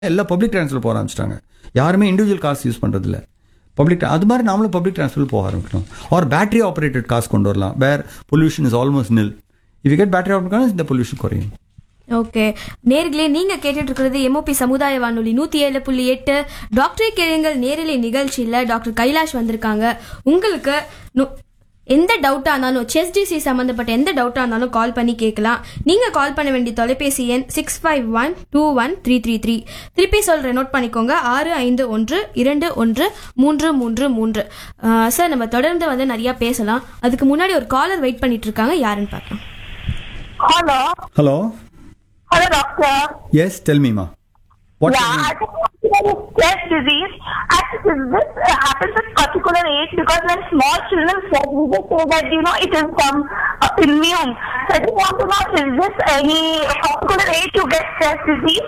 எல்லாம் public transfer போக ஆரம்பிச்சிட்டாங்க யாருமே இண்டிவிஜுவல் கார்ஸ் யூஸ் பண்ணுறதில்ல பப்ளிக் அது மாதிரி நாமளும் பப்ளிக் டிரான்ஸ்ஃபர் போக ஆரம்பிக்கணும் ஆர் பேட்டரி ஆப்ரேட்டட் கார்ஸ் கொண்டு வரலாம் where pollution is almost nil if get battery operate இந்த பொல்யூஷன் குறையும் ஓகே நேர்களே நீங்க கேட்டுட்டு இருக்கிறது எம்ஓபி சமுதாய வானொலி நூத்தி ஏழு புள்ளி எட்டு டாக்டரை கேளுங்கள் நேரலை நிகழ்ச்சியில டாக்டர் கைலாஷ் வந்திருக்காங்க உங்களுக்கு நு- எந்த டவுட்டா இருந்தாலும் செஸ் டிசி சம்பந்தப்பட்ட எந்த டவுட்டா இருந்தாலும் கால் பண்ணி கேட்கலாம் நீங்க கால் பண்ண வேண்டிய தொலைபேசி எண் six five one two one three three three திருப்பி சொல்றேன் நோட் பண்ணிக்கோங்க ஆறு ஐந்து ஒன்று இரண்டு ஒன்று மூன்று மூன்று மூன்று சார் நம்ம தொடர்ந்து வந்து நிறைய பேசலாம் அதுக்கு முன்னாடி ஒரு காலர் வெயிட் பண்ணிட்டு இருக்காங்க யாருன்னு பார்க்கலாம் Hello. Hello Hello, doctor. Yes tell me ma'am what yeah, I think that is chest disease. Actually, this uh, happens at particular age because when small children get we just say that, you know, it is some uh, immune. So I just want to know, is this any particular age to get chest disease?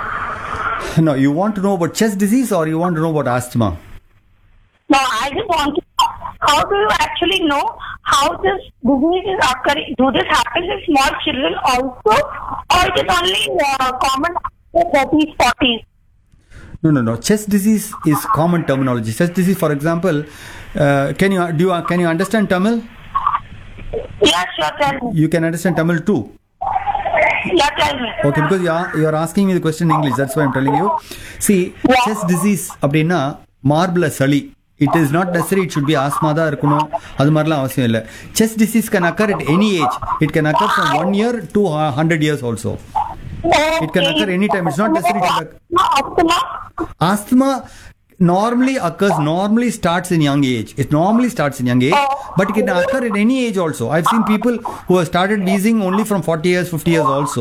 No, you want to know about chest disease or you want to know about asthma? No, I just want to know, how do you actually know how this disease is occurring? Do this happen in small children also? Or it is only uh, common after 30s, 40s? No, no, no. Chest disease is common terminology. Chest disease, for example, uh, can you do you, can you understand Tamil? Yeah, sure, tell me. You can understand Tamil too. Yeah, tell me. Okay, because you are you are asking me the question in English. That's why I'm telling you. See, chest disease அப்படின்னா மார்பிள சளி it is not necessary it should be asthma தான் இருக்கணும் அது மாதிரிலாம் அவசியம் இல்லை chest disease can occur at any age it can occur from one year to hundred years also It can occur anytime. It's not necessary to occur. Asthma? asthma normally occurs normally starts in young age it normally starts in young age but it can occur at any age also i've seen people who have started wheezing only from 40 years 50 years also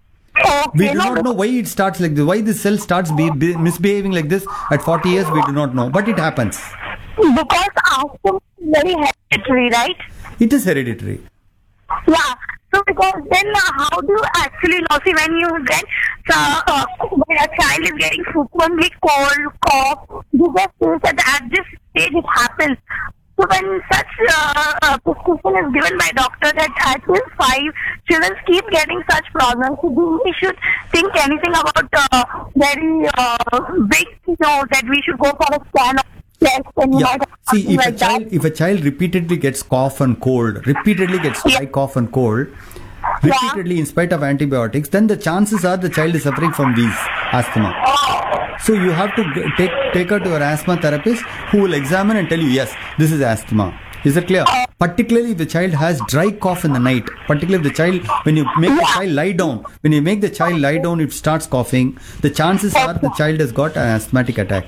we Okay, do no, not know why it starts like this why this cell starts be, be, misbehaving like this at 40 years we do not know but it happens because asthma is very hereditary, right? it is hereditary Yeah. So because then uh, how do you actually know? See, when you then uh, uh, when a child is getting frequently cold, cough, you just feel that at this stage it happens. So when such uh, uh, prescription is given by doctor that at this five children keep getting such problems, so do we should think anything about uh, very uh, big, you know, that we should go for a scan of chest and you yeah know, see something if a like child that. if a child repeatedly gets cough and cold repeatedly gets dry Yeah. cough and cold repeatedly in spite of antibiotics then the chances are the child is suffering from these asthma so you have to g- take take her to your asthma therapist who will examine and tell you yes this is asthma is that clear particularly if the child has dry cough in the night particularly if the child when you make the child lie down when you make the child lie down it starts coughing the chances are the child has got an asthmatic attack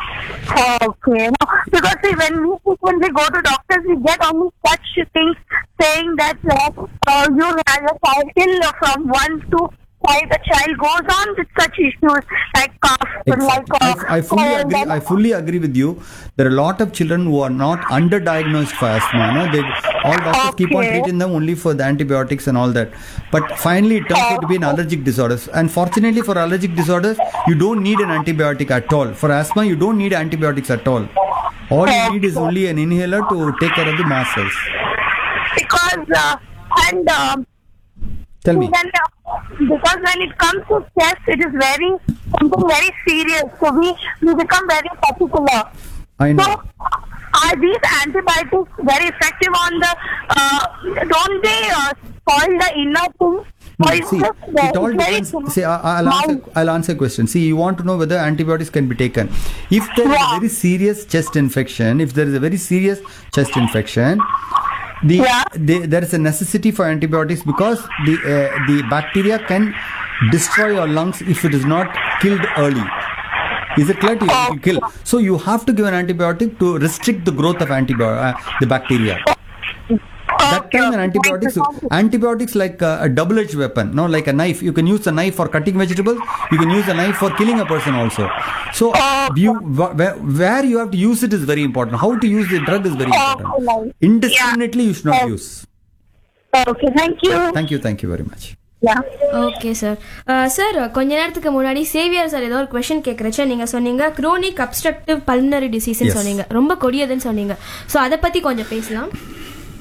Okay. No, because see, when we frequently go to doctors, we get only such things saying that uh, uh, you have a child till uh, from one to five, the child goes on with such issues like cough, Exactly. like uh, I, I fully cold agree. and- I fully agree with you. There are a lot of children who are not underdiagnosed for asthma. No? They all doctors keep on Okay. treating them only for the antibiotics and all that. But finally, it turns out to be an allergic disorder. And fortunately, for allergic disorders, you don't need an antibiotic at all. For asthma, you don't need antibiotics at all. All you need is only an inhaler to take care of the mast cells. because uh, and um, Tell me. Then, uh, because when it comes to chest, it is very something very serious. So we we become very particular. I So, know. are these antibiotics very effective on the? Uh, don't they uh, spoil the inner things? No, Or is see, just very- it all very depends. See, I- I'll answer, mild? I'll answer a question. See, you want to know whether antibiotics can be taken. If there is a Yeah. very serious chest infection, if there is a very serious chest infection, the, Yeah. the there is a necessity for antibiotics because the uh, the bacteria can destroy your lungs if it is not killed early. Is it clear to you? It will kill. So you have to give an antibiotic to restrict the growth of antibio- uh, the bacteria. That Okay, time an okay. antibiotics, Thank you. antibiotics like uh, a double-edged weapon, no, like a knife. You can use a knife for cutting vegetables. You can use a knife for killing a person also. So you wh- where, where you have to use it is very important. How to use the drug is very important. like- Indiscriminately, you should not Yeah. use. Okay, thank you. Thank you, thank you very much. Yeah. Okay sir sir கொஞ்ச நேரத்துக்கு முன்னாடி Xavier sir ஏதோ ஒரு question கேட்குறச்ச நீங்க சொன்னீங்க chronic obstructive pulmonary டிசீஸ்னு Yes. சொன்னீங்க ரொம்ப கொடியதுன்னு சொன்னீங்க ஸோ அதை பத்தி கொஞ்சம் பேசலாம்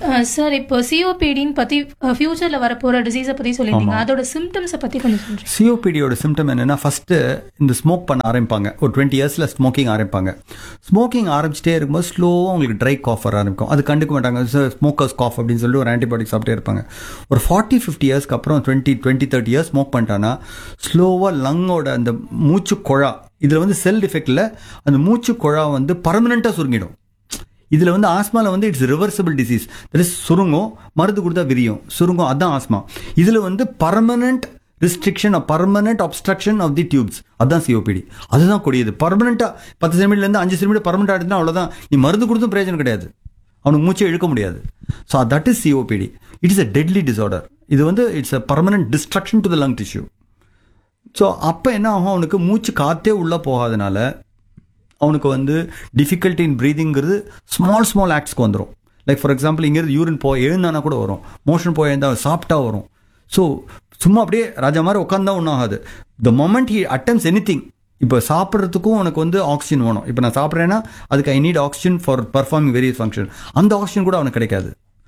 சார் இப்போ சிஓபிடின்னு பத்தி ஃபியூச்சர்ல வரப்போற டிசீஸை பத்தி சொல்லியிருந்தீங்க அதோட சிம்டம்ஸை பத்தி கொஞ்சம் சொல்றேன் சிஓபிடியோட சிம்டம் என்னன்னா ஃபர்ஸ்ட் இந்த ஸ்மோக் பண்ண ஆரம்பிப்பாங்க ஒரு டுவெண்ட்டி இயர்ஸ்ல ஸ்மோக்கிங் ஆரம்பிப்பாங்க ஸ்மோக்கிங் ஆரம்பிச்சிட்டே இருக்கும்போது ஸ்லோவாக உங்களுக்கு ட்ரை காஃப் வர ஆரம்பிக்கும் அது கண்டுக்க மாட்டாங்க ஸ்மோக்கர்ஸ் காஃப் அப்படின்னு சொல்லி ஒரு ஆன்டிபயோட்டிக் சாப்பிட்டே இருப்பாங்க ஒரு ஃபார்ட்டி ஃபிஃப்டி இயர்ஸ்க்கு அப்புறம் twenty twenty thirty years smoke பண்ணிட்டான்னா ஸ்லோவாக லங்கோட அந்த மூச்சு குழா இதில் வந்து செல் டிஃபெக்டில் அந்த மூச்சு குழா வந்து பர்மனெண்ட்டாக சுருங்கிடும் இதில் வந்து ஆஸ்மாவில் வந்து it's reversible disease that is சுருங்கும் மருந்து கொடுத்தா விரியும் சுருங்கும் அதான் ஆஸ்மா இதில் வந்து permanent restriction permanent obstruction of the tubes அதான் சிஓபிடி அதுதான் கொடியது பர்மனெண்ட்டாக பத்து சென்டிமீட்டர்லேருந்து அஞ்சு சென்டிமீட்டர் பர்மனெண்ட் ஆகிடுதுன்னா அவ்வளோதான் நீ மருந்து கொடுத்தும் பிரயோஜனம் கிடையாது அவனுக்கு மூச்சை இழுக்க முடியாது so that is COPD it is a deadly disorder இது வந்து it's a permanent destruction to the lung tissue so அப்போ என்ன ஆகும் அவனுக்கு மூச்சு காத்தே உள்ளே போகாதனால அவனுக்கு வந்து டிஃபிகல்ட்டி இன் ப்ரீதிங்கிறது ஸ்மால் ஸ்மால் ஆக்ட்ஸ்க்கு வந்துடும் லைக் ஃபார் எக்ஸாம்பிள் இங்கேருந்து யூரின் போ எழுந்தானா கூட வரும் மோஷன் போய் எழுந்தா சாப்பிட்டா வரும் ஸோ சும்மா அப்படியே ராஜா மாதிரி உட்காந்தா ஒன்றும் ஆகாது the moment he attempts anything இப்போ சாப்பிட்றதுக்கும் உனக்கு வந்து ஆக்சிஜன் வேணும் இப்போ நான் சாப்பிட்றேன்னா அதுக்கு I need oxygen for performing various function அந்த ஆக்சிஜன் கூட அவனுக்கு கிடைக்காது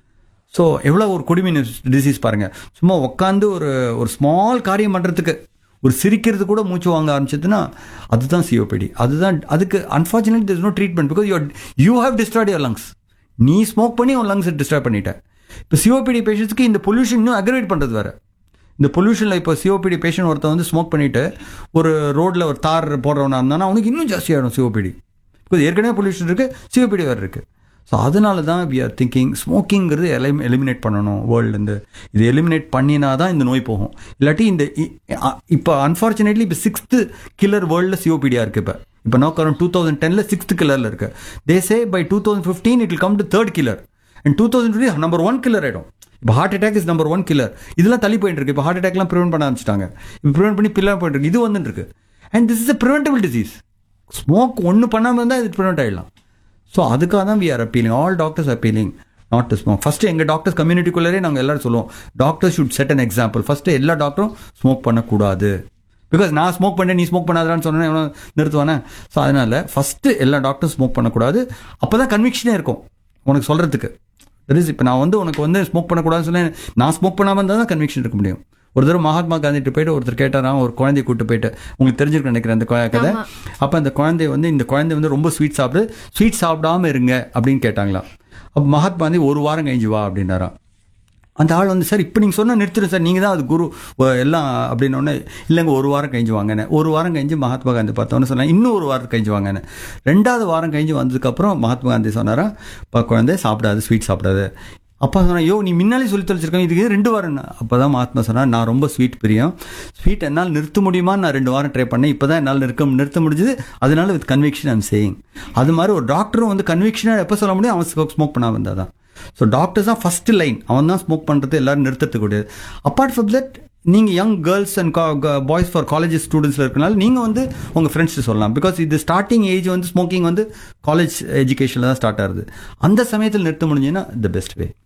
ஸோ எவ்வளோ ஒரு குடிமின் டிசீஸ் பாருங்க சும்மா உட்காந்து ஒரு ஒரு ஸ்மால் காரியம் பண்ணுறதுக்கு ஒரு சிரிக்கிறது கூட மூச்சு வாங்க ஆரம்பிச்சதுன்னா அதுதான் சிஓபிடி அதுதான் அதுக்கு unfortunate this no treatment because you you have destroyed your lungs நீ ஸ்மோக் பண்ணி உன் லங்ஸை டிஸ்ட்ராய் பண்ணிட்ட இப்போ சிஓபிடி பேஷண்ட்ஸ்க்கு இந்த பொல்யூஷன் இன்னும் அக்ரவேட் பண்ணுறது வேற இந்த பொல்யூஷனில் இப்போ சிஓபிடி பேஷண்ட் ஒருத்தன் வந்து ஸ்மோக் பண்ணிட்டு ஒரு ரோட்டில் ஒரு தார் போடுறவனா இருந்தானா அவனுக்கு இன்னும் ஜாஸ்தியாகிடும் சிஓபிடி பிகாஸ் ஏற்கனவே பொல்யூஷன் இருக்குது சிஓபிடி வேறு இருக்குது ஸோ அதனால தான் வி ஆர் திங்கிங் ஸ்மோக்கிங்கிறது எலிம் எலிமினேட் பண்ணணும் வேர்ல்டுலேருந்து இது எலிமினேட் பண்ணினா தான் இந்த நோய் போகும் இல்லாட்டி இந்த இ- அ- இப்போ அன்ஃபார்ச்சுனேட்லி இப்போ சிக்ஸ்த்து கில்லர் வேர்ல்டில் சிஓபிடியா இருக்குது இப்போ இப்போ நோ கரண்ட் டூ தௌசண்ட் டெனில் சிக்ஸ்த் கில்லரில் இருக்கு they say by two thousand fifteen it will come to third killer and two thousand twenty number one killer ஆகிடும் இப்போ heart attack is number one killer இதெல்லாம் தள்ளி போயிட்டு இருக்கு இப்போ ஹார்ட் அட்டாக்லாம் ப்ரிவென்ட் பண்ண ஆரம்பிச்சிட்டாங்க இப்போ ப்ரிவென்ட் பண்ணி பில்லர் போயிட்டு இருக்கு இது வந்துட்டு இருக்கு and this is a preventable disease smoke ஒன்று பண்ணாமல் இருந்தால் இது ப்ரிவென்ட் ஆகிடலாம் ஸோ அதுக்காக தான் we are appealing all doctors appealing not to smoke first எங்கள் டாக்டர்ஸ் கம்யூனிட்டிக்குள்ளே நாங்கள் எல்லாரும் சொல்லுவோம் doctor should set an example first எல்லா டாக்டரும் ஸ்மோக் பண்ணக்கூடாது பிகாஸ் நான் ஸ்மோக் பண்ணேன் நீ ஸ்மோக் பண்ணாதான்னு சொன்னேன் எவனோ நிறுத்துவானே ஸோ அதனால ஃபஸ்ட்டு எல்லா டாக்டரும் ஸ்மோக் பண்ணக்கூடாது அப்போ தான் கன்விக்ஷனே இருக்கும் உனக்கு சொல்கிறதுக்கு தட் இஸ் இப்போ நான் வந்து உனக்கு வந்து ஸ்மோக் பண்ணக்கூடாதுன்னு சொன்னேன் நான் ஸ்மோக் பண்ணாமல் இருந்தால் தான் கன்விக்ஷன் இருக்க முடியும் ஒரு தடவை மகாத்மா காந்திட்டு போயிட்டு ஒருத்தர் கேட்டாராம் ஒரு குழந்தைய கூட்டு போயிட்டு உங்களுக்கு தெரிஞ்சிருக்க நினைக்கிறேன் அந்த கொ- கதை அப்போ அந்த குழந்தை வந்து இந்த குழந்தை வந்து ரொம்ப ஸ்வீட் சாப்பிடு ஸ்வீட் சாப்பிடாம இருங்க அப்படின்னு கேட்டாங்களாம் அப்போ மகாத்மா காந்தி ஒரு வாரம் கழிஞ்சு வா அப்படின்னாராம் அந்த ஆள் வந்து சார் இப்போ நீங்கள் சொன்னால் நிறுத்துறேன் சார் நீங்கள் தான் அது குரு அஹ் எல்லாம் அப்படின்னோடனே இல்லைங்க ஒரு வாரம் கழிஞ்சு வாங்கன்னு ஒரு வாரம் கழிஞ்சு மகாத்மா காந்தி பார்த்தோன்னு சொன்னேன் இன்னும் ஒரு வாரம் கழிஞ்சு வாங்கன்னு ரெண்டாவது வாரம் கழிஞ்சு வந்ததுக்கப்புறம் மகாத்மா காந்தி சொன்னாரா இப்போ குழந்தை சாப்பிடாது ஸ்வீட் சாப்பிடாது அப்பா சொன்னா யோ நீ முன்னாலே சொல்லி தொலைச்சிருக்கேன் இதுக்கு ரெண்டு வாரம் அப்போ தான் மகாத்மா சொன்னார் நான் ரொம்ப ஸ்வீட் பிரியம் ஸ்வீட் என்னால் நிறுத்த முடியுமா நான் ரெண்டு வாரம் ட்ரை பண்ணேன் இப்போ தான் என்னால் நிற்க நிறுத்த முடிஞ்சது அதனால வித் கன்விக்ஷன் ஐம் சேயிங் அது மாதிரி ஒரு டாக்டரும் வந்து கன்விக்ஷனாக எப்போ சொல்ல முடியும் அவன் ஸ்மோக் பண்ணாமல் இருந்தால் தான் ஸோ டாக்டர்ஸ் தான் ஃபர்ஸ்ட் லைன் அவன் தான் ஸ்மோக் பண்ணுறது எல்லாரும் நிறுத்தத்துக்கு கூடியது அப்பார்ட் ஃப்ரம் தட் நீங்கள் young girls and boys for college ஸ்டூடெண்ட்ஸில் இருக்கனால நீங்கள் வந்து உங்கள் ஃப்ரெண்ட்ஸ் சொல்லலாம் பிகாஸ் இது ஸ்டார்டிங் ஏஜ் வந்து ஸ்மோக்கிங் வந்து காலேஜ் எஜுகேஷனில் தான் ஸ்டார்ட் ஆகுது அந்த சமயத்தில் நிறுத்த முடிஞ்சுன்னா the best way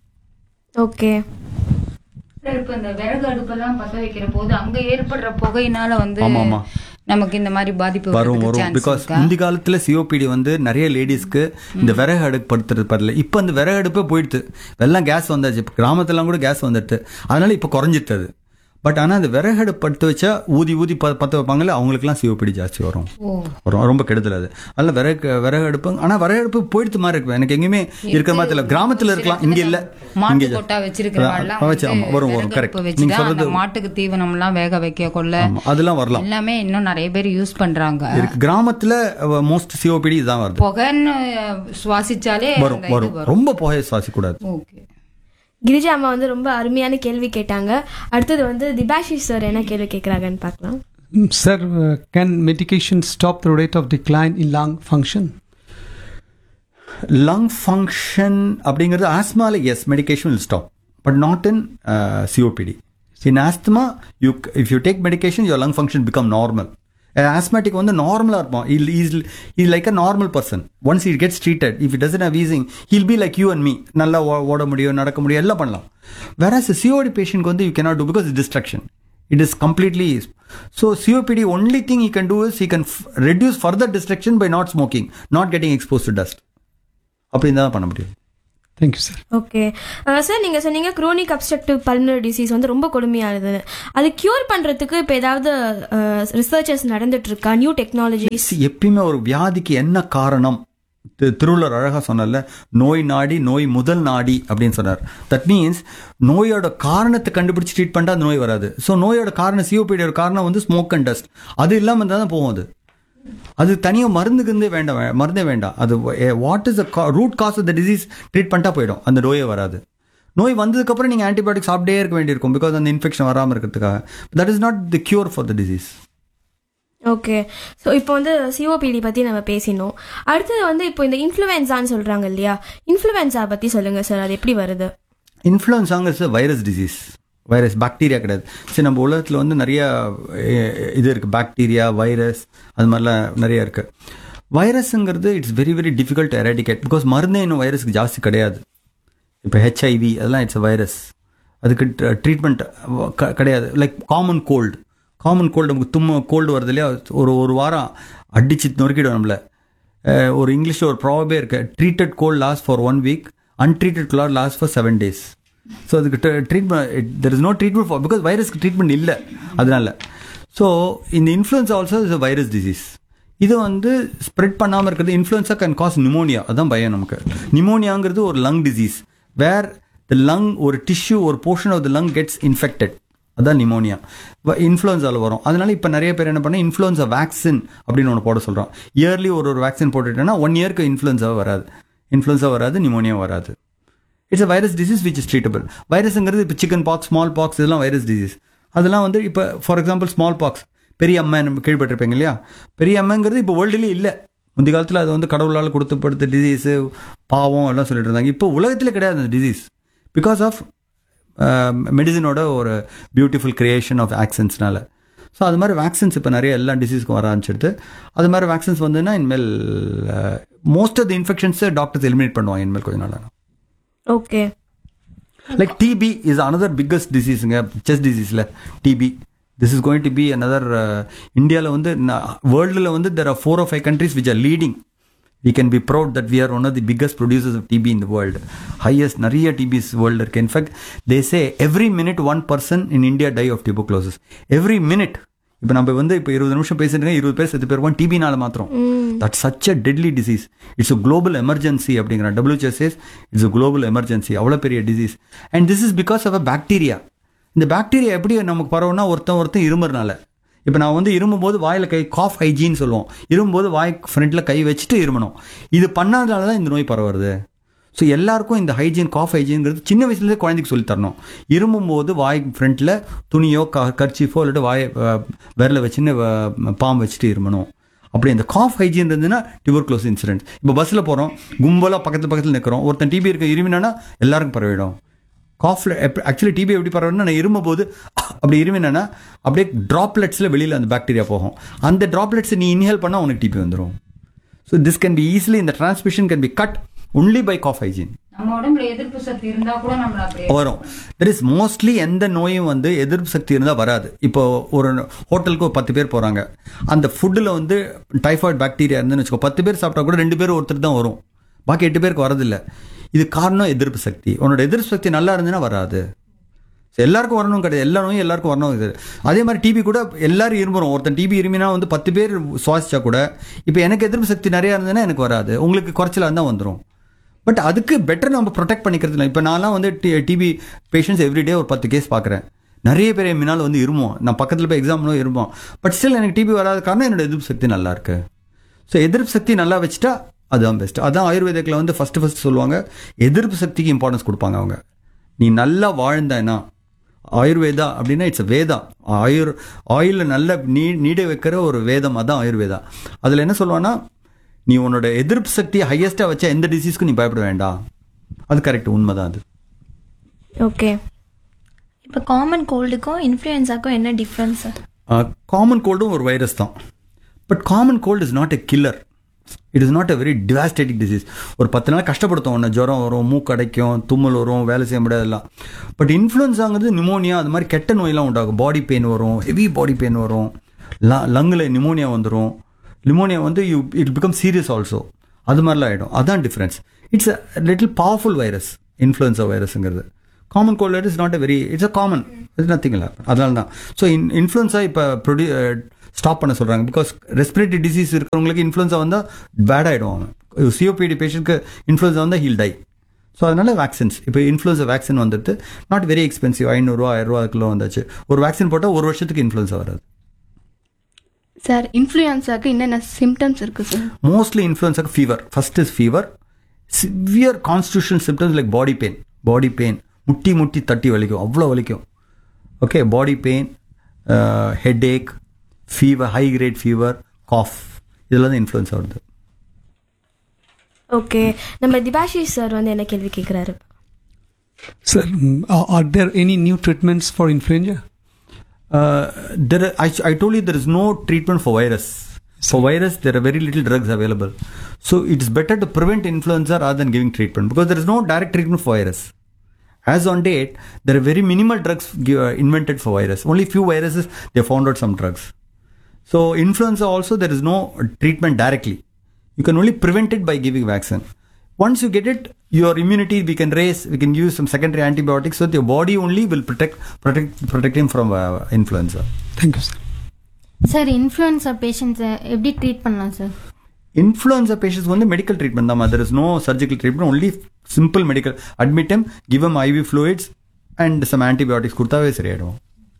okay sir, இப்ப இந்த விறகு அடுப்பெல்லாம் பத்த வைக்கிற போது அங்க ஏற்படுற புகையினால வந்து ஆமா, ஆமா. நமக்கு இந்த மாதிரி பாதிப்பு வரும் வரதுக்கு வரும் chance பிகாஸ் இருக்கா? முந்தி காலத்துல சிஓபிடி வந்து நிறைய லேடிஸ்க்கு இந்த விறகு அடுப்பு படுத்துறது பதில் இப்போ அந்த விறகு அடுப்பே போயிடுது எல்லாம் கேஸ் வந்தாச்சு இப்போ கிராமத்துலாம் கூட கேஸ் வந்துடுது அதனால இப்போ குறைஞ்சிட்டு அது பட் ஆனால் அந்த விறகு அடுப்பு படுத்து வச்சா ஊதி ஊதி ப பற்ற வைப்பாங்கல்ல அவங்களுக்குலாம் சிஓபிடி ஜாஸ்தி வரும் ஓ வரும் ரொம்ப கெடுதல் அது அதில் விறகு விறகு அடுப்பு ஆனால் விறகு அடுப்பு போயிடுத்து மாதிரி இருக்கு எனக்கு எங்கேயுமே இருக்கிற மாதிரி தெரியல கிராமத்தில் இருக்கலாம் இங்கே இல்லை மாட்டு இங்கே கொட்டா வச்சிருக்கிறவங்கலாம் வச்சு ஆமா வரும் வரும் கரெக்ட் நீங்க நீங்க சொல்றது மாட்டுக்கு தீவனம் எல்லாம் வேக வைக்க கொள்ள ஆமா, அதெல்லாம் வரலாம் எல்லாமே இன்னும் நிறைய பேர் யூஸ் பண்றாங்க இருக்கு கிராமத்துல மோஸ்ட் சிஓபிடி இதுதான் வருது புகைன்னு சுவாசிச்சாலே வரும் அந்த இது வரும் ரொம்ப புகையை சுவாசிக்கூடாது ஓகே கிரிஜா அம்மா வந்து ரொம்ப அருமையான கேள்வி கேட்டாங்க அடுத்தது வந்து திபாஷிஷ் சார் என்ன கேள்வி கேட்குறாங்கன்னு பார்க்கலாம் Sir, uh, can medication stop the rate of decline in lung function? Lung function அப்படிங்கிறது ஆஸ்மால as medication will stop but not in COPD in asthma you if you take medication your lung function become normal asthmatic வந்து நார்மலாக இருப்பான் இல் is is like a normal person once it gets treated if it doesn't have wheezing he'll be like you and me நல்லா ஓ- ஓட முடியும் நடக்க முடியும் எல்லாம் பண்ணலாம் வேற சிஓடி பேஷண்ட்க்கு வந்து you cannot do because destruction it is completely so copd only thing he can do is he can f- reduce further distraction by not smoking not getting exposed to dust அப்படின்னு தான் பண்ண முடியும் Thank you, sir. Okay sir நீங்க சொன்னீங்க chronic obstructive pulmonary disease வந்து ரொம்ப கொடுமையானது அது கியூர் பண்றதுக்கு இப்போ ஏதாவது ரிசர்ச்சஸ் நடந்துட்டு இருக்கா நியூ டெக்னாலஜிஸ் எப்பயுமே ஒரு வியாதிக்கு என்ன காரணம் தி- திருவள்ளுவர் அழகா சொன்னார்ல நோய் நாடி நோய் முதல் நாடி அப்படின்னு சொன்னார் தட் மீன்ஸ் நோயோட காரணத்தை கண்டுபிடிச்சு ட்ரீட் பண்ணிட்டா அந்த நோய் வராது ஸோ நோயோட காரணம் சிஓபிடியோட காரணம் வந்து ஸ்மோக் அண்ட் டஸ்ட் அது இல்லாமல் இருந்தால் தான் போகும் அது அது தனியாக மருந்துக்கு வேண்டாம் வே- மருந்தே வேண்டாம் அது what is the root cause of the disease treat பண்ணிட்டா போயிடும் அந்த நோயே வராது நோய் வந்ததுக்கப்புறம் நீங்கள் ஆன்டிபயோட்டிக் சாப்பிட்டே இருக்க வேண்டியிருக்கும் பிகாஸ் அந்த இன்ஃபெக்ஷன் வராமல் இருக்கிறதுக்காக that is not the cure for the disease okay so இப்போ வந்து சிஓபிடி பற்றி நம்ம பேசினோம் அடுத்தது வந்து இப்போ இந்த இன்ஃப்ளூயன்ஸான்னு சொல்கிறாங்க இல்லையா இன்ஃப்ளூயன்ஸா பற்றி சொல்லுங்கள் சார் அது எப்படி வருது இன்ஃப்ளூயன்ஸாங்கிறது வைரஸ் டிசீஸ் வைரஸ் பாக்டீரியா கிடையாது சரி நம்ம உலகத்தில் வந்து நிறைய அஹ், இது இருக்குது பாக்டீரியா வைரஸ் அது மாதிரிலாம் நிறைய இருக்குது வைரஸுங்கிறது it's very very difficult eradicate because மருந்தே இன்னும் வைரஸ்க்கு ஜாஸ்தி கிடையாது இப்போ ஹெச்ஐவி அதெல்லாம் இட்ஸ் வைரஸ் அதுக்கு ட்ரீட்மெண்ட் கிடையாது like common cold common cold நமக்கு தும்ம கோல்டு வருது இல்லையா ஒரு ஒரு வாரம் அடிச்சு நொறுக்கிடும் நம்மள அஹ், ஒரு இங்கிலீஷில் ஒரு ப்ராபே இருக்கு treated cold last for one week untreated cold last for seven days so அதுக்கு treatment there is no treatment for because வைரஸ்க்கு ட்ரீட்மெண்ட் இல்லை அதனால ஸோ இந்த influenza also is virus disease இது வந்து ஸ்ப்ரெட் பண்ணாமல் இருக்கிறது இன்ஃப்ளூயன்ஸா கேன் காஸ் நிமோனியா அதான் பயம் நமக்கு நிமோனியாங்கிறது ஒரு lung disease where the lung ஒரு டிஷ்யூ ஒரு portion of the lung gets infected அதான் நிமோனியா இன்ஃப்ளூயன்ஸால வரும் அதனால இப்போ நிறைய பேர் என்ன பண்ண இன்ஃப்ளூயன்ஸா வேக்சின் அப்படின்னு ஒன்று போட சொல்கிறோம் இயர்லி ஒரு ஒரு வேக்சின் போட்டுட்டேன்னா ஒன் இயர்க்கு இன்ஃப்ளூயன்ஸா வராது இன்ஃப்ளூயன்ஸா வராது நிமோனியா வராது it's a virus disease which is treatable வைரஸ்ங்கிறது இப்போ சிக்கன் பாக்ஸ் ஸ்மால் பாக்ஸ் இதெல்லாம் வைரஸ் டிசீஸ் அதெல்லாம் வந்து இப்போ ஃபார் எக்ஸாம்பிள் ஸ்மால் பாக்ஸ் பெரிய அம்மை நம்ம கேள்விப்பட்டிருப்பீங்க இல்லையா பெரிய அம்மைங்கிறது இப்போ வேர்ல்டுலேயே இல்லை முந்தைய காலத்தில் அது வந்து கடவுளால் கொடுத்துப்படுத்த டிசீஸு பாவம் எல்லாம் சொல்லிட்டு இருந்தாங்க இப்போ உலகத்தில் கிடையாது அந்த டிசீஸ் பிகாஸ் ஆஃப் மெடிசனோட ஒரு பியூட்டிஃபுல் கிரியேஷன் ஆஃப் ஆக்சன்ஸ்னால ஸோ அது மாதிரி வேக்சின்ஸ் இப்போ நிறைய எல்லா டிசீஸ்க்கும் வர ஆரம்பிச்சிடுது அது மாதிரி வேக்சின்ஸ் வந்துன்னா இனிமேல் மோஸ்ட் ஆஃப் த இன்ஃபெக்ஷன்ஸை டாக்டர்ஸ் எலிமினேட் பண்ணுவாங்க இனிமேல் கொஞ்ச நாள் okay like TB is another biggest டிசீஸுங்க செஸ்ட் டிசீஸில் TB this is going to be another இந்தியாவில் வந்து வேர்ல்டில் வந்து there are four or five countries which are leading we can be proud that we are one of the biggest producers of TB in the world. Highest நிறைய TBs world இருக்கு in fact they say every minute one person in India die of tuberculosis every minute இப்போ நம்ம வந்து இப்போ இருபது நிமிஷம் பேசிட்டு இருபது பேர் செத்து பேருவோம் டிபினால மாத்திரம் that such a deadly disease it's a global emergency அப்படிங்கிற WHS it's a global emergency அவ்வளோ பெரிய disease and this is because of a bacteria இந்த பாக்டீரியா எப்படி நமக்கு பரவுனா ஒருத்தன் ஒருத்தன் இருமுறனால இப்போ நான் வந்து இருமும்போது வாயில் கை காஃப் ஹைஜீன் சொல்லுவோம் இருமும்போது வாய் ஃப்ரண்ட்டில் கை வச்சுட்டு இருமணும் இது பண்ணாதனால தான் இந்த நோய் பரவுறது ஸோ எல்லாருக்கும் இந்த ஹைஜீன் காஃப் ஹைஜீன்ங்கிறது சின்ன வயசுலேருந்தே குழந்தைக்கு சொல்லித் தரணும் இருமும்போது வாய் ஃப்ரண்ட்டில் துணியோ க கர்ச்சீஃபோ இல்லாட்டி வாயை அஹ், விரல வச்சுன்னு அஹ், பாம் வச்சுட்டு இருமணும் அப்படி இந்த காஃப் ஹைஜீன் இருந்ததுன்னா டியூபர்க்ளோஸ் இன்சிடென்ட் இப்போ பஸ்ஸில் போகிறோம் கும்பலாக பக்கத்து பக்கத்தில் நிற்கிறோம் ஒருத்தன் டிபி இருக்க இருமினானா எல்லாருக்கும் பரவிடும் காஃப்ல ஆக்சுவலி டிபி எப்படி பரவும்னா நான் இருமும்போது அப்படி இருமினா அப்படியே ட்ராப்லெட்ஸில் வெளியில் அந்த பாக்டீரியா போகும் அந்த ட்ராப்லெட்ஸை நீ இன்ஹேல் பண்ணால் உனக்கு டிபி வந்துடும் so this can be easily இந்த transmission can be cut only by cough hygiene நம்ம உடம்புல எதிர்ப்பு சக்தி இருந்தா கூட நம்மள அப்படியே வரும் தட் இஸ் மோஸ்ட்லி எந்த நோயும் வந்து எதிர்ப்பு சக்தி இருந்தால் வராது இப்போ ஒரு ஹோட்டலுக்கு ஒரு பத்து பேர் போகிறாங்க அந்த ஃபுட்டில் வந்து டைஃபாய்டு பாக்டீரியா இருந்துன்னு வச்சுக்கோ பத்து பேர் சாப்பிட்டா கூட ரெண்டு பேர் ஒருத்தர் தான் வரும் பாக்கி எட்டு பேருக்கு வரதில்ல இது காரணம் எதிர்ப்பு சக்தி உன்னோட எதிர்ப்பு சக்தி நல்லா இருந்துன்னா வராது So, எல்லாருக்கும் வரணும் கிடையாது எல்லா நோயும் எல்லாருக்கும் வரணும் இது அதே மாதிரி டிபி கூட எல்லாரும் இருமுறோம் ஒருத்தன் டிபி இருமினா வந்து பத்து பேர் சுவாசிச்சா கூட இப்போ எனக்கு எதிர்ப்பு சக்தி நிறையா இருந்ததுன்னா எனக்கு வராது உங்களுக்கு குறைச்சலாக இருந்தால் வந்துடும் பட் அதுக்கு பெட்டர் நம்ம ப்ரொடெக்ட் பண்ணிக்கிறது இல்லை இப்போ நான்லாம் வந்து டிபி பேஷண்ட்ஸ் எவ்ரிடே ஒரு பத்து கேஸ் பார்க்குறேன் நிறைய பேர் என் முன்னால் வந்து இருமோம் நான் பக்கத்தில் போய் எக்ஸாம்லும் இருப்போம் பட் ஸ்டில் எனக்கு டிபி வராத காரணம் என்னோட எதிர்ப்பு சக்தி நல்லா இருக்கு ஸோ எதிர்ப்பு சக்தி நல்லா வச்சுட்டா அதுதான் பெஸ்ட் அதான் ஆயுர்வேதிக்கில் வந்து ஃபஸ்ட்டு ஃபஸ்ட் சொல்லுவாங்க எதிர்ப்பு சக்திக்கு இம்பார்ட்டன்ஸ் கொடுப்பாங்க அவங்க நீ நல்லா வாழ்ந்தேன்னா ஆயுர்வேதா அப்படின்னா இட்ஸ் வேதா ஆயுர் ஆயிலில் நல்ல நீ நீட வைக்கிற ஒரு வேதம் அதான் ஆயுர்வேதா அதில் என்ன சொல்லுவான்னா நீ உன்னோட எதிர்ப்பு சக்தியை ஹையஸ்ட்டாக வச்சா எந்த டிசீஸ்க்கும் நீ பயப்பட வேண்டாம் அது கரெக்ட் உண்மைதான் அது ஓகே இப்போ காமன் கோல்டுக்கும் இன்ஃப்ளூயன்ஸாக்கும் என்ன டிஃப்ரென்ஸ் காமன் கோல்டும் ஒரு வைரஸ் தான் but common cold is not a killer it is not a very devastatic disease ஒரு பத்து நாள் கஷ்டப்படுத்தும் ஒன்று ஜுரம் வரும் மூக்கு அடைக்கும் தும்மல் வரும் வேலை செய்ய முடியாதெல்லாம் பட் இன்ஃப்ளூன்ஸாங்கிறது நிமோனியா அது மாதிரி கெட்ட நோயெல்லாம் உண்டாகும் பாடி பெயின் வரும் ஹெவி பாடி பெயின் வரும் லங்கில் நிமோனியா வந்துடும் நிமோனியா வந்து you it become serious also அது மாதிரிலாம் ஆகிடும் அதான் difference it's a little powerful virus influenza வைரஸ்ங்கிறது common cold virus is not a very it's a common it's nothing இல்லை அதனால தான் ஸோ இன் இன்ஃப்ளூன்ஸா இப்போ ப்ரொடியூ ஸ்டாப் பண்ண சொல்கிறாங்க பிகாஸ் ரெஸ்பிரேட்டரி டிசீஸ் இருக்கிறவங்களுக்கு இன்ஃப்ளூன்ஸா வந்தால் பேட் ஆகிடும் அவன் சிஓபிடி பேஷண்ட்க்கு இன்ஃப்ளூன்ஸா வந்தால் ஹீல் டை ஸோ அதனால வேக்சின்ஸ் இப்போ இன்ஃப்ளூன்ஸா வேக்சின் வந்துட்டு நாட் வெரி எக்ஸ்பென்சிவ் ஐநூறுரூவா ஆயிரரூவா கிலோ வந்தாச்சு ஒரு வேக்சின் போட்டால் ஒரு வருஷத்துக்கு இன்ஃப்ளூன்ஸா வராது சார் இன்ஃப்ளூயன்ஸாக்கு என்னென்ன சிம்டம்ஸ் இருக்கு சார் மோஸ்ட்லி இன்ஃப்ளூயன்ஸாக்கு fever first is fever severe constitutional symptoms like body pain body pain முட்டி முட்டி தட்டி வலிக்கும் அவ்வளோ வலிக்கும் okay body pain headache fever high grade fever cough இதெல்லாம் தான் இன்ஃப்ளூயன்ஸ் வருது ஓகே நம்ம திபாஷிஷ் சார் வந்து என்ன கேள்வி கேட்குறாரு Sir, mm, are, are there any new treatments for influenza? Uh, there are, I, I told you there is no treatment for virus. For virus, there are very little drugs available. So it's better to prevent influenza rather than giving treatment because there is no direct treatment for virus. As on date, there are very minimal drugs give, uh, invented for virus. Only few viruses they found out some drugs. So influenza also there is no treatment directly. You can only prevent it by giving vaccine. Once you get it, your immunity we can raise. We can use some secondary antibiotics so that your body only will protect protect protect him from uh, influenza. Thank you, sir. Sir influenza பேஷண்ட்ஸை எப்படி treat பண்ணலாம் sir Influenza patients வந்து medical treatment தான் there is no surgical treatment only simple medical admit him give him IV fluids and some antibiotics கொடுத்தாவே சரியாயிடும்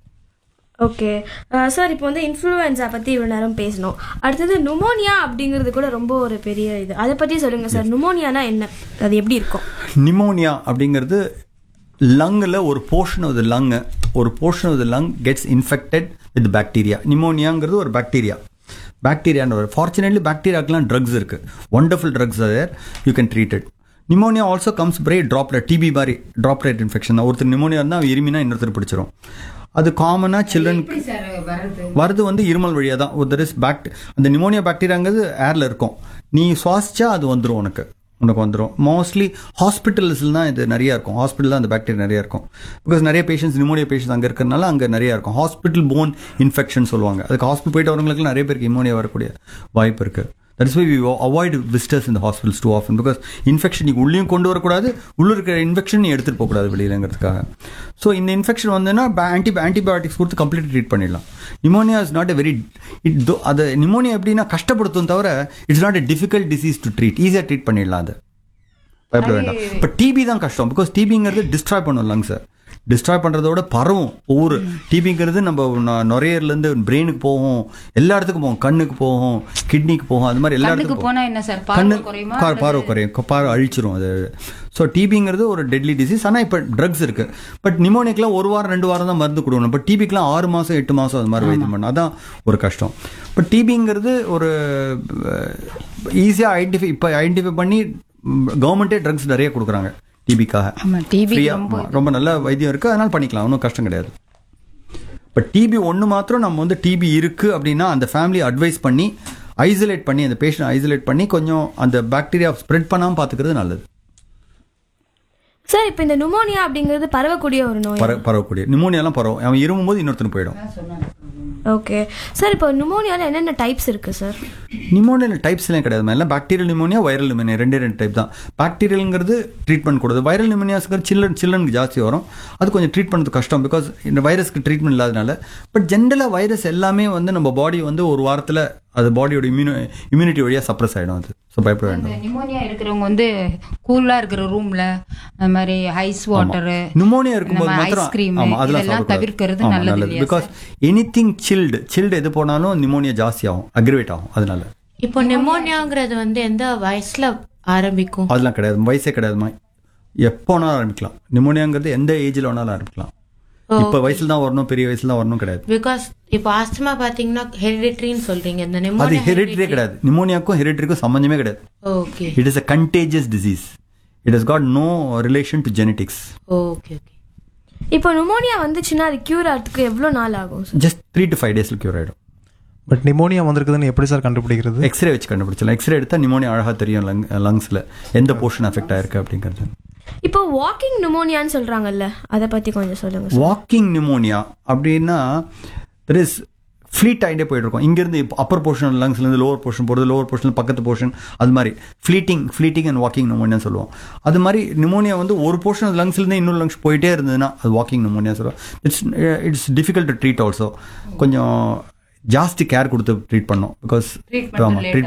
okay sir இப்போ வந்து influenza பற்றி இவ்வளோ நேரம் பேசணும் அடுத்தது நுமோனியா அப்படிங்கிறது கூட ரொம்ப ஒரு பெரிய இது அதை பற்றி சொல்லுங்கள் சார் நுமோனியானா என்ன அது எப்படி இருக்கும் நிமோனியா அப்படிங்கிறது லங்கில் ஒரு போர்ஷன் ஆஃப் த லங் ஒரு portion of the lung gets infected with bacteria நிமோனியாங்கிறது ஒரு பாக்டீரியா பாக்டீரியான்னு ஒரு ஃபார்ச்சுனேட்லி பாக்டீரியாக்கெலாம் ட்ரக்ஸ் இருக்கு wonderful drugs there you can treat it pneumonia also comes spray droplet TB மாதிரி ட்ராப்லெட் இன்ஃபெக்ஷன் தான் ஒருத்தர் நிமோனியா இருந்தால் அவன் இருமினா இன்னொருத்தர் பிடிச்சிரும் அது காமனாக சில்ட்ரன் வருது வந்து இருமல் வழியாக தான் ஒரு இஸ் பேக்ட் அந்த நிமோனியா பாக்டீரியாங்கிறது ஏரில் இருக்கும் நீ சுவாசிச்சா அது வந்துடும் உனக்கு உனக்கு வந்துடும் மோஸ்ட்லி ஹாஸ்பிட்டல்ஸில் தான் இது நிறையா இருக்கும் ஹாஸ்பிட்டல் தான் அந்த பாக்டீரியா நிறையா இருக்கும் பிகாஸ் நிறைய பேஷண்ட்ஸ் நிமோனியா பேஷண்ட்ஸ் அங்கே இருக்கிறனால அங்கே நிறையா இருக்கும் ஹாஸ்பிட்டல் போன் இன்ஃபெக்ஷன் சொல்லுவாங்க அதுக்கு ஹாஸ்பிட்டல் போயிட்டு வரவங்களுக்கு நிறைய பேருக்கு நிமோனியா வரக்கூடிய வாய்ப்பு இருக்குது that's why we avoid visitors இந்த hospitals too often because infection நீ உள்ளேயும் கொண்டு வரக்கூடாது உள்ள இருக்கிற இன்ஃபெக்ஷன் நீ எடுத்துகிட்டு போகக்கூடாது வெளியிலங்கிறதுக்காக ஸோ இந்த இன்ஃபெக்ஷன் வந்ததுன்னா ஆன்டி ஆன்டிபயோட்டிக்ஸ் கொடுத்து கம்ப்ளீட் ட்ரீட் பண்ணிடலாம் pneumonia is not a very it அது நிமோனியா எப்படின்னா கஷ்டப்படுத்தும் தவிர it's not a difficult disease to treat ஈஸியாக ட்ரீட் பண்ணிடலாம் அது பயப்பட வேண்டாம் இப்போ டிபி தான் கஷ்டம் பிகாஸ் டிபிங்கிறது டிஸ்ட்ராய் பண்ணும் லங்ஸை டிஸ்ட்ராய் பண்ணுறதோட பரவும் ஒவ்வொரு டிபிங்கிறது நம்ம நொ- நுரையீரலேருந்து பிரெயினுக்கு போகும் எல்லா இடத்துக்கும் போகும் கண்ணுக்கு போகும் கிட்னிக்கு போகும் அது மாதிரி எல்லா கண்ணுக்கு இடத்துக்கும் போனா என்ன சார் பார்வை கண்ணு குறையுமா பா- பார்வை குறையும் க- பார்வை அழிச்சிரும் அது ஸோ டிபிங்கிறது ஒரு டெட்லி டிசீஸ் ஆனால் இப்போ ட்ரக்ஸ் இருக்கு பட் நிமோனிக்லாம் ஒரு வாரம் ரெண்டு வாரம் தான் மருந்து கொடுக்கணும் பட் டிபிக்கெலாம் ஆறு மாதம் எட்டு மாதம் அது மாதிரி வைத்தியம் பண்ணணும் அதான் ஒரு கஷ்டம் பட் டிபிங்கிறது ஒரு ஈஸியாக ஐடென்டிஃபை இப்போ ஐடென்டிஃபை பண்ணி கவர்மெண்ட்டே ட்ரக்ஸ் நிறைய கொடுக்குறாங்க டிபிக்காக ஆமா, TB க்கு ரொம்ப ரொம்ப நல்ல வைத்தியம் இருக்குது அதனால பண்ணிக்கலாம் ஒன்றும் கஷ்டம் கிடையாது இப்போ டிபி ஒன்று மாத்திரம் நம்ம வந்து டிபி இருக்குது அப்படின்னா அந்த ஃபேமிலி அட்வைஸ் பண்ணி ஐசோலேட் பண்ணி அந்த பேஷண்ட் ஐசோலேட் பண்ணி கொஞ்சம் அந்த பாக்டீரியா ஸ்ப்ரெட் பண்ணாமல் பார்த்துக்கிறது நல்லது சார் இப்போ இந்த நுமோனியா அப்படிங்கிறது பரவக்கூடிய ஒரு நோய் பர பரவக்கூடிய நிமோனியாலாம் பரவும் அவன் இருமும்போது இன்னொருத்தனுக்கு போயிடும் ஓகே சார் இப்போ நுமோனியால என்னென்ன டைப்ஸ் இருக்கு சார் நிமோனியா டைப்ஸ்லாம் கிடையாது எல்லாம் பாக்டீரியல் நிமோனியா வைரல் நிமோனியா ரெண்டே ரெண்டு டைப் தான் பாக்டீரியல்ங்கிறது ட்ரீட்மெண்ட் கொடுது வைரல் நிமோனியாஸ்ங்கிறது சில்லன் சில்லனுக்கு ஜாஸ்தி வரும் அது கொஞ்சம் ட்ரீட் பண்ணுறது கஷ்டம் பிகாஸ் இந்த வைரஸ்க்கு ட்ரீட்மெண்ட் இல்லாதனால பட் ஜென்ரலாக வைரஸ் எல்லாமே வந்து நம்ம பாடி வந்து ஒரு வாரத்தில் அது பாடியோட இம்யூனி இம்யூனிட்டி வழியாக சப்ரஸ் ஆகிடும் அது ஸோ பயப்பட வேண்டாம் இந்த நிமோனியா இருக்கிறவங்க வந்து கூலா இருக்கிற ரூம்ல அந்த மாதிரி ஐஸ் வாட்டர் நிமோனியா இருக்கும்போது மாத்திரம் ஐஸ்கிரீம் ஆமா, அதெல்லாம் இதெல்லாம் சாப்பிடக்கூடாது. தவிர்க்கிறது ஆமா, நல்லது இல்லையா பிகாஸ் எனிதிங் சில்டு சில்டு எது போனாலும் நிமோனியா ஜாஸ்தி ஆகும் அக்ரிவேட் ஆகும் அதனால இப்போ நிமோனியாங்கிறது வந்து எந்த வயசுல ஆரம்பிக்கும் அதெல்லாம் கிடையாது வயசே கிடையாதுமா எப்போ வேணாலும் ஆரம்பிக்கலாம் நிமோனியாங்கிறது எந்த ஏஜ்ல வேணாலும் ஆரம்பிக்கலாம் இப்ப வயசுல தான் வரணும் பெரிய வயசுல தான் வரணும் கிடையாது பிகாஸ் இப்போ ஆஸ்துமா பாத்தீங்கன்னா ஹெரிடிட்ரின்னு சொல்றீங்க இந்த அது நிமோனியா ஹெரிட்ரியே கிடையாது நிமோனியாக்கும் ஹெரிட்ரிக்கும் சம்பந்தமே கிடையாது okay it is a contagious disease it is got no relation to genetics okay okay இப்போ நுமோனியா வந்துச்சுன்னா அது கியூர் ஆகிறதுக்கு எவ்வளோ நாள் ஆகும் sir just three to five டேஸ்ல கியூர் ஆயிடும் பட் நிமோனியா வந்திருக்குதுன்னு எப்படி சார் கண்டுபிடிக்கிறது எக்ஸ்ரே வச்சு கண்டுபிடிச்சலாம் எக்ஸ்ரே எடுத்தா நிமோனியா அழகா தெரியும் லங் லங்ஸ்ல எந்த போர்ஷன் அஃபெக்ட் ஆயிருக்கு அப்படிங்கிறது இப்போ வாக்கிங் நுமோனியான்னு சொல்றாங்கல்ல அதை பத்தி கொஞ்சம் சொல்லுங்க சார் வாக்கிங் நிமோனியா அப்படின்னா தெர் இஸ் ஃப்ளீட் ஆகிட்டே போயிட்டு இருக்கும் இங்கேருந்து அப்பர் போர்ஷன் லங்ஸ்லேருந்து லோவர் போர்ஷன் போகிறது லோவர் போர்ஷன் பக்கத்து போர்ஷன் அது மாதிரி fleeting fleeting and walking pneumonia சொல்லுவோம் அது மாதிரி நிமோனியா வந்து ஒரு போர்ஷன் லங்ஸ்லேருந்து இன்னொரு லங்ஸ் போயிட்டே இருந்ததுன்னா அது வாக்கிங் நிமோனியா சொல்லுவோம் it's it's difficult to treat also கொஞ்சம் ஜாஸ்தி கேர் கொடுத்து ட்ரீட் பண்ணோம் பிகாஸ் Treatment ஆமாம் late ட்ரீட்